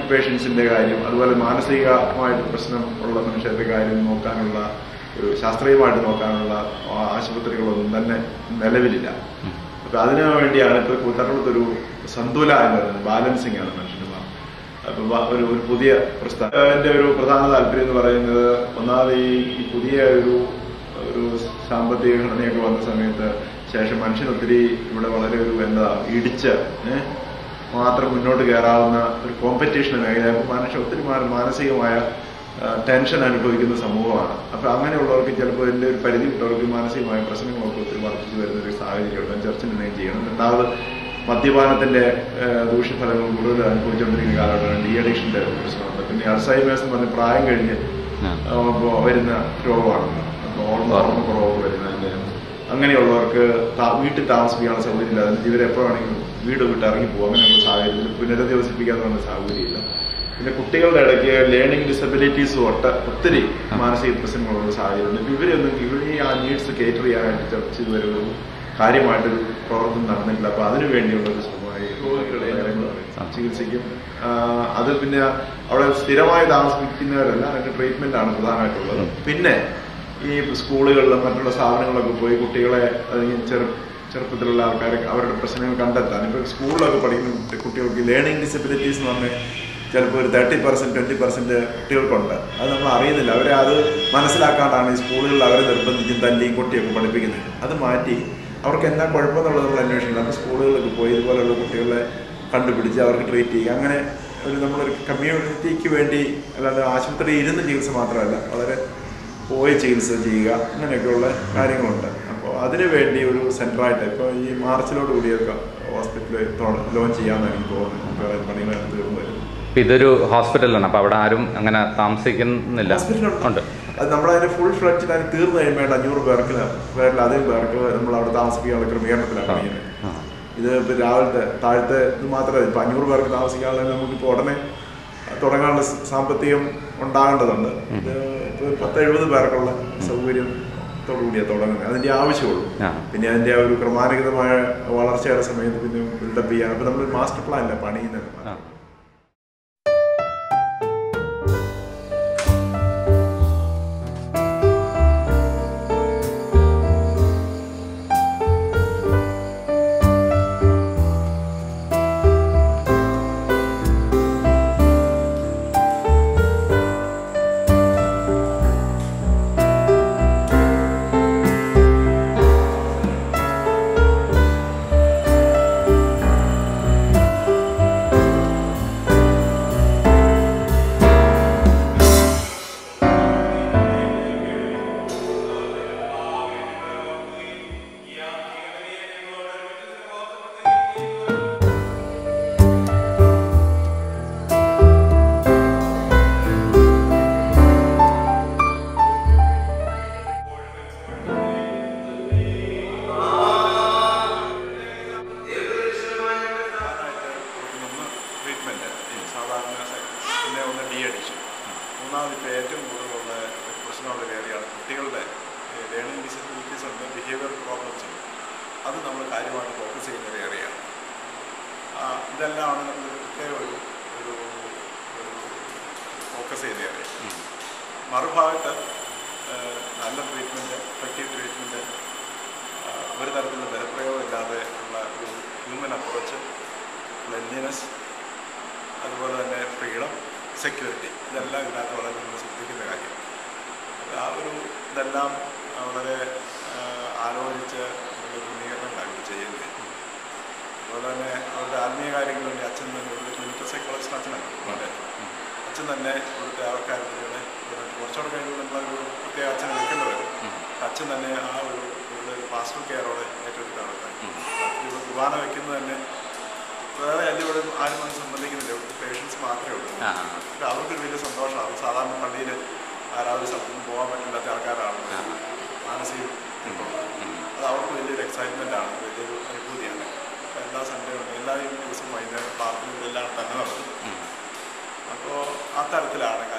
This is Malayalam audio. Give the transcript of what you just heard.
പേഷ്യൻസിന്റെ കാര്യം അതുപോലെ മാനസികമായിട്ട് പ്രശ്നം ഉള്ള മനുഷ്യരുടെ കാര്യം നോക്കാനുള്ള ഒരു ശാസ്ത്രീയമായിട്ട് നോക്കാനുള്ള ആ- ആശുപത്രികളൊന്നും തന്നെ നിലവിലില്ല അപ്പൊ അതിനു വേണ്ടിയാണ് ഇപ്പൊ കൂത്തറളത്തൊരു സന്തുല എന്ന് പറയുന്നത് ബാലൻസിങ് ആണ് മനുഷ്യന്മാർ അപ്പൊ വ- ഒരു ഒരു പുതിയ പ്രസ്ഥാനത്തിന്റെ ഒരു പ്രധാന താല്പര്യം എന്ന് പറയുന്നത് ഒന്നാമത് ഈ ഈ പുതിയ ഒരു ഒരു സാമ്പത്തിക ഘടനയൊക്കെ വന്ന സമയത്ത് ശേഷം മനുഷ്യൻ ഒത്തിരി ഇവിടെ വളരെ ഒരു എന്താ ഇടിച്ച് ഏഹ്, മാത്രം മുന്നോട്ട് കയറാവുന്ന ഒരു കോമ്പറ്റീഷൻ മേഖല അപ്പൊ മനുഷ്യൻ ഒത്തിരി മാ- മാനസികമായ ആ, ടെൻഷൻ അനുഭവിക്കുന്ന സമൂഹമാണ് അപ്പൊ അങ്ങനെയുള്ളവർക്ക് ചിലപ്പോൾ ഇതിന്റെ ഒരു പരിധി വിട്ടവർക്ക് മാനസികമായ പ്രശ്നങ്ങളൊക്കെ ഒത്തിരി വർദ്ധിച്ചു വരുന്ന ഒരു സാഹചര്യമുണ്ട് ചർച്ച നിർണ്ണയം ചെയ്യണം രണ്ടാമത് മദ്യപാനത്തിന്റെ ആ, ദൂഷ്യഫലങ്ങൾ കൂടുതൽ അനുഭവിച്ചുകൊണ്ടിരിക്കുന്ന കാലഘട്ടമാണ് ഡി അഡിക്ഷന്റെ പ്രശ്നമുണ്ട് പിന്നെ അൾസൈമേഴ്സ് എന്ന് പറഞ്ഞ പ്രായം കഴിഞ്ഞ് ആ. ആ, ഇപ്പോ വരുന്ന രോഗമാണ് അപ്പോൾ ഓർമ്മ ഓർമ്മ കുറവ് വരുന്നതിന്റെ അങ്ങനെയുള്ളവർക്ക് താ- വീട്ടിൽ താമസിക്കാനുള്ള സൗകര്യമില്ല അതിന് ഇവരെപ്പോ വേണമെങ്കിലും വീട് വിട്ട് ഇറങ്ങി പോകും അങ്ങനെയുള്ള സാഹചര്യത്തിൽ പുനരധിവസിപ്പിക്കാനുള്ള സൗകര്യമില്ല പിന്നെ കുട്ടികളുടെ ഇടയ്ക്ക് ലേണിംഗ് ഡിസബിലിറ്റീസ് തൊട്ട് ഒത്തിരി മാനസിക പ്രശ്നങ്ങളുള്ള സാഹചര്യമുണ്ട് ഇപ്പൊ ഇവരൊന്നും ഇവരെ ആ നീഡ്സ് കേറ്റർ ചെയ്യാനായിട്ട് ചർച്ച ഇതുവരെ ഒരു കാര്യമായിട്ടൊരു പ്രവർത്തനം നടന്നിട്ടില്ല അപ്പൊ അതിനു വേണ്ടിയുള്ള ഒരു ശ്രമമായി രോഗികളുടെ ചികിത്സയ്ക്കും ആ, അത് പിന്നെ അവിടെ സ്ഥിരമായി താമസിക്കുന്നവരല്ല അതിന്റെ ട്രീറ്റ്മെന്റ് ആണ് പ്രധാനമായിട്ടുള്ളത് പിന്നെ ഈ സ്കൂളുകളിലും മറ്റുള്ള സ്ഥാപനങ്ങളിലൊക്കെ പോയി കുട്ടികളെ അല്ലെങ്കിൽ ചെറു ചെറുപ്പത്തിലുള്ള ആൾക്കാരെ അവരുടെ പ്രശ്നങ്ങൾ കണ്ടെത്താൻ ഇപ്പൊ സ്കൂളിലൊക്കെ പഠിക്കുന്ന കുട്ടി- കുട്ടികൾക്ക് ലേണിംഗ് ഡിസബിലിറ്റീസ് എന്ന് പറഞ്ഞാൽ ചിലപ്പോൾ ഒരു തേർട്ടി പെർസെന്റ് ട്വന്റി പെർസെന്റ് കുട്ടികൾക്കുണ്ട് അത് നമ്മൾ അറിയുന്നില്ല അവരെ അത് മനസ്സിലാക്കാണ്ടാണ് ഈ സ്കൂളുകളിൽ അവരെ നിർബന്ധിച്ചും തല്ലിയും കൊട്ടിയൊക്കെ പഠിപ്പിക്കുന്നത് അത് മാറ്റി അവർക്ക് എന്താ കുഴപ്പമെന്നുള്ളത് നമ്മൾ അന്വേഷിക്കണം അപ്പോൾ സ്കൂളുകളിലൊക്കെ പോയി ഇതുപോലുള്ള കുട്ടികളെ കണ്ടുപിടിച്ച് അവർക്ക് ട്രീറ്റ് ചെയ്യുക അങ്ങനെ ഒരു നമ്മളൊരു കമ്മ്യൂണിറ്റിക്ക് വേണ്ടി അല്ലാതെ ആശുപത്രിയിൽ ഇരുന്ന് ചികിത്സ മാത്രമല്ല വളരെ പോയി ചികിത്സ ചെയ്യുക അങ്ങനെയൊക്കെയുള്ള കാര്യങ്ങളുണ്ട് അപ്പോൾ അതിനു വേണ്ടി ഒരു സെന്ററായിട്ട് ഇപ്പോൾ ഈ മാർച്ചിലോട് കൂടിയൊക്കെ ഹോസ്പിറ്റൽ ലോഞ്ച് ചെയ്യാമെന്ന് എനിക്ക് തോന്നുന്നു വേറെ പണികളാണ് തീർന്നു വരുന്നത് ഇപ്പൊ ഇതൊരു ഹോസ്പിറ്റലാണ് അപ്പൊ അവിടെ ആരും അങ്ങനെ താമസിക്കുന്നില്ല ഹോസ്പിറ്റലുണ്ട്. ഉണ്ട് അത് നമ്മളതിന് ഫുൾ ഫ്ലഡ്ജിൽ അതിന് തീർന്നു കഴിയുമ്പോൾ അഞ്ഞൂറ് പേർക്ക് പേരിൽ അധികം പേർക്ക് നമ്മൾ അവിടെ താമസിക്കാനുള്ള ക്രമീകരണത്തിലാണ് ആ. കഴിയുന്നത് ആ. ഇത് ഇപ്പൊ രാവിലത്തെ താഴത്തെ ഇത് മാത്രമല്ല ഇപ്പൊ അഞ്ഞൂറ് പേർക്ക് താമസിക്കാനുള്ള നമുക്കിപ്പോൾ ഉടനെ തുടങ്ങാനുള്ള സ- സാമ്പത്തികം ഉണ്ടാകേണ്ടതുണ്ട് ഇത് ഇപ്പൊ പത്ത് എഴുപത് പേർക്കുള്ള സൗകര്യത്തോടുകൂടിയാണ് തുടങ്ങുന്നത് അതിന്റെ ആവശ്യമുള്ളൂ ആ. പിന്നെ അതിന്റെ ആ ഒരു ക്രമാനുഗതമായ വളർച്ചയുടെ സമയത്ത് പിന്നെ ബിൽഡപ്പ് ചെയ്യാൻ അപ്പൊ നമ്മൾ മാസ്റ്റർ പ്ലാനില്ല പണിയുന്നത് ആ. ട്രീറ്റ്മെന്റ് സാധാരണ പിന്നെ ഒന്ന് ഡി അഡിക്ഷൻ മൂന്നാമത് ഇപ്പോൾ ഏറ്റവും കൂടുതലുള്ള പ്രശ്നമുള്ള ഒരു ഏരിയയാണ് കുട്ടികളുടെ ലേണിംഗ് ഡിസബിലിറ്റീസ് ഉണ്ട് ബിഹേവിയർ പ്രോബ്ലംസ് ഉണ്ട് അത് നമ്മൾ കാര്യമായിട്ട് ഫോക്കസ് ചെയ്യുന്ന ഒരു ഏരിയയാണ് ഇതെല്ലാമാണ് നമ്മൾ പ്രത്യേക ഒരു ഒരു ഫോക്കസ് ചെയ്യുന്ന ഏരിയ മറുഭാഗത്ത് ഏഹ്, നല്ല ട്രീറ്റ്മെൻറ്റ് എഫക്റ്റീവ് ട്രീറ്റ്മെൻറ്റ് ഒരു തരത്തിലുള്ള ബലപ്രയോഗം ഇല്ലാതെ ഉള്ള ഒരു ഹ്യൂമൻ അപ്രോച്ച് ക്ലെൻലിനെസ് അതുപോലെ തന്നെ ഫ്രീഡം സെക്യൂരിറ്റി ഇതെല്ലാം ഇതിനകത്ത് വളരെ നമ്മൾ ശ്രദ്ധിക്കുന്ന കാര്യം ആ ഒരു ഇതെല്ലാം വളരെ ആ, ആലോചിച്ച് നമ്മൾ ക്രമീകരണങ്ങളാണ് ഇവിടെ ചെയ്യുന്നത് അതുപോലെ തന്നെ അവരുടെ ആത്മീയ കാര്യങ്ങളുണ്ട് അച്ഛൻ തന്നെ ഒരു ക്ലിനിക്കൽ സൈക്കോളജിസ്റ്റ് അച്ഛനാണ് വളരെ അച്ഛൻ തന്നെ ഇവിടുത്തെ ആൾക്കാരുടെ കുറച്ചുകൂടെ കഴിയുമ്പോൾ നമ്മളൊരു പ്രത്യേക അച്ഛനെ നിൽക്കേണ്ടി വരും അച്ഛൻ തന്നെ ആ ഒരു ഇവിടെ ഒരു പാസ്റ്റൽ കെയറോടെ ഏറ്റെടുത്ത ആൾക്കാർ ഇവിടെ കുർബാന വെക്കുന്നത് തന്നെ വേറെ ആരും ഇവിടെ ആരും അത് സംബന്ധിക്കുന്നില്ല ഇവിടുത്തെ പേഷ്യൻസ് മാത്രമേ ഉള്ളൂ ആ. പക്ഷെ അവർക്കൊരു വലിയ സന്തോഷമാണ് സാധാരണ പള്ളിയിൽ ആരാധന സ്ഥലത്തൊന്നും പോകാൻ പറ്റില്ലാത്ത ആൾക്കാരാണ് ആ. മാനസിക അത് അവർക്ക് വലിയൊരു എക്സൈറ്റ്മെന്റ് ആണ് വലിയൊരു അനുഭൂതിയാണ് അപ്പോൾ എല്ലാ സൺഡേ ഉണ്ട് എല്ലാ ദിവസവും വൈകുന്നേരം പ്രാർത്ഥന ഇതെല്ലാം തന്നെ നടക്കും അപ്പോൾ ആ തരത്തിലാണ്